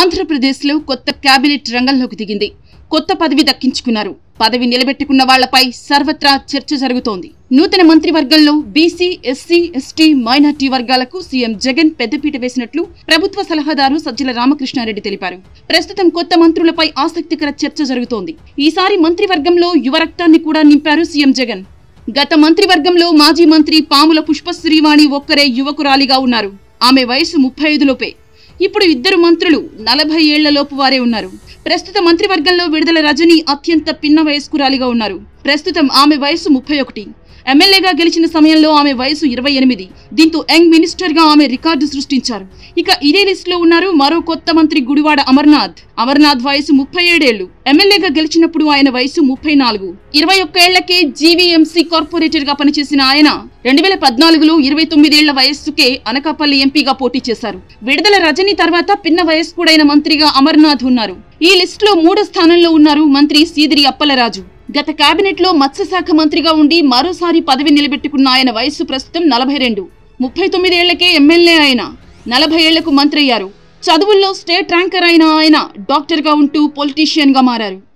ఆంధ్రప్రదేశ్లో కొత్త కేబినెట్ రంగంలోకి దిగింది కొత్త పదవి దక్కించుకున్నారు పదవి నిలబెట్టుకున్న వాళ్లపై సర్వత్రా చర్చ జరుగుతోంది నూతన మంత్రివర్గంలో బీసీ ఎస్సీ ఎస్టీ మైనార్టీ వర్గాలకు సీఎం జగన్ పెద్దపీట వేసినట్లు ప్రభుత్వ సలహాదారు సజ్జల రామకృష్ణారెడ్డి తెలిపారు ప్రస్తుతం కొత్త మంత్రులపై ఆసక్తికర చర్చ జరుగుతోంది ఈసారి మంత్రివర్గంలో యువ రక్తాన్ని కూడా నింపారు సీఎం జగన్ గత మంత్రివర్గంలో మాజీ మంత్రి పాముల పుష్పశ్రీవాణి ఒక్కరే యువకురాలిగా ఉన్నారు ఆమె వయసు ముప్పై ఐదులోపే ఇప్పుడు ఇద్దరు మంత్రులు నలభై ఏళ్లలోపు వారే ఉన్నారు ప్రస్తుత మంత్రివర్గంలో విడుదల రజని అత్యంత పిన్న వయస్కురాలిగా ఉన్నారు ప్రస్తుతం ఆమె వయసు ముప్పై ఒకటి ఎమ్మెల్యేగా గెలిచిన సమయంలో ఆమె వయసు ఇరవై ఎనిమిది దీంతో యంగ్ మినిస్టర్ గా ఆమె రికార్డు సృష్టించారు ఇక ఇదే లిస్ట్ లో ఉన్నారు మరో కొత్త మంత్రి గుడివాడ అమర్నాథ్ అమర్నాథ్ వయసు ముప్పై ఏడేళ్లు ఎమ్మెల్యేగా గెలిచినప్పుడు ఆయన వయసు ముప్పై నాలుగు ఇరవై ఒక్క ఏళ్లకే జీవీఎంసీ కార్పొరేటర్ గా పనిచేసిన ఆయన రెండు వేల పద్నాలుగులో ఇరవై తొమ్మిదేళ్ల వయస్సుకే అనకాపల్లి ఎంపీగా పోటీ చేశారు విడుదల రజని తర్వాత పిన్న వయస్కుడైన మంత్రిగా అమర్నాథ్ ఉన్నారు ఈ లిస్ట్ లో మూడో స్థానంలో ఉన్నారు మంత్రి సీదిరి అప్పలరాజు గత కేబినెట్ లో మత్స్యశాఖ మంత్రిగా ఉండి మరోసారి పదవి నిలబెట్టుకున్న ఆయన వయస్సు ప్రస్తుతం నలభై రెండు ముప్పై తొమ్మిదేళ్లకే ఎమ్మెల్యే ఆయన నలభై ఏళ్లకు మంత్రి అయ్యారు చదువుల్లో స్టేట్ ర్యాంకర్ అయిన ఆయన డాక్టర్ గా ఉంటూ పొలిటీషియన్ గా మారారు